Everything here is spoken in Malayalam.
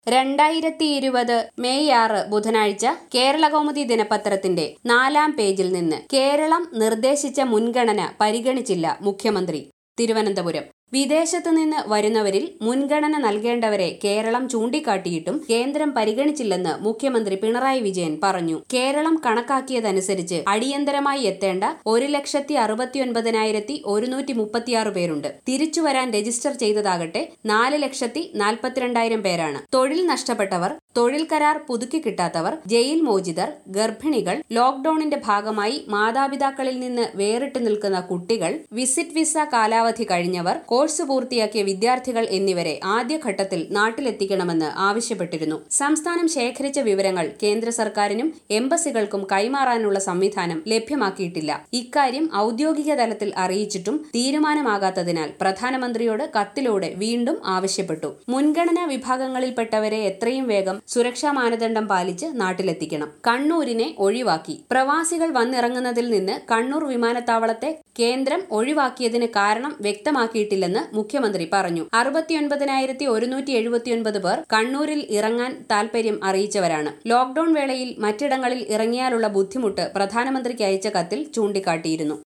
രണ്ടായിരത്തി ഇരുപത് മെയ് ആറ് ബുധനാഴ്ച കേരളകൗമുദി ദിനപത്രത്തിന്റെ നാലാം പേജിൽ നിന്ന് കേരളം നിർദ്ദേശിച്ച മുൻഗണന പരിഗണിച്ചില്ല മുഖ്യമന്ത്രി തിരുവനന്തപുരം വിദേശത്ത് നിന്ന് വരുന്നവരിൽ മുൻഗണന നൽകേണ്ടവരെ കേരളം ചൂണ്ടിക്കാട്ടിയിട്ടും കേന്ദ്രം പരിഗണിച്ചില്ലെന്ന് മുഖ്യമന്ത്രി പിണറായി വിജയൻ പറഞ്ഞു കേരളം കണക്കാക്കിയതനുസരിച്ച് അടിയന്തരമായി എത്തേണ്ട ഒരു ലക്ഷത്തി അറുപത്തിയൊൻപതിനായിരത്തി ഒരുന്നൂറ്റി മുപ്പത്തിയാറ് പേരുണ്ട് തിരിച്ചുവരാൻ രജിസ്റ്റർ ചെയ്തതാകട്ടെ നാല് ലക്ഷത്തി നാൽപ്പത്തിരണ്ടായിരം പേരാണ് തൊഴിൽ നഷ്ടപ്പെട്ടവർ തൊഴിൽ കരാർ പുതുക്കി കിട്ടാത്തവർ ജയിൽ മോചിതർ ഗർഭിണികൾ ലോക്ഡൌണിന്റെ ഭാഗമായി മാതാപിതാക്കളിൽ നിന്ന് വേറിട്ട് നിൽക്കുന്ന കുട്ടികൾ വിസിറ്റ് വിസ കാലാവധി കഴിഞ്ഞവർ കോഴ്സ് പൂർത്തിയാക്കിയ വിദ്യാർത്ഥികൾ എന്നിവരെ ആദ്യഘട്ടത്തിൽ നാട്ടിലെത്തിക്കണമെന്ന് ആവശ്യപ്പെട്ടിരുന്നു സംസ്ഥാനം ശേഖരിച്ച വിവരങ്ങൾ കേന്ദ്ര സർക്കാരിനും എംബസികൾക്കും കൈമാറാനുള്ള സംവിധാനം ലഭ്യമാക്കിയിട്ടില്ല ഇക്കാര്യം ഔദ്യോഗിക തലത്തിൽ അറിയിച്ചിട്ടും തീരുമാനമാകാത്തതിനാൽ പ്രധാനമന്ത്രിയോട് കത്തിലൂടെ വീണ്ടും ആവശ്യപ്പെട്ടു മുൻഗണനാ വിഭാഗങ്ങളിൽപ്പെട്ടവരെ എത്രയും വേഗം സുരക്ഷാ മാനദണ്ഡം പാലിച്ച് നാട്ടിലെത്തിക്കണം കണ്ണൂരിനെ ഒഴിവാക്കി പ്രവാസികൾ വന്നിറങ്ങുന്നതിൽ നിന്ന് കണ്ണൂർ വിമാനത്താവളത്തെ കേന്ദ്രം ഒഴിവാക്കിയതിന് കാരണം വ്യക്തമാക്കിയിട്ടില്ലെന്ന് മുഖ്യമന്ത്രി പറഞ്ഞു അറുപത്തിയൊൻപതിനായിരത്തി ഒരുന്നൂറ്റി എഴുപത്തിയൊൻപത് പേർ കണ്ണൂരിൽ ഇറങ്ങാൻ താൽപര്യം അറിയിച്ചവരാണ് ലോക്ഡൌൺ വേളയിൽ മറ്റിടങ്ങളിൽ ഇറങ്ങിയാലുള്ള ബുദ്ധിമുട്ട് പ്രധാനമന്ത്രിക്ക് അയച്ച കത്തിൽ ചൂണ്ടിക്കാട്ടിയിരുന്നു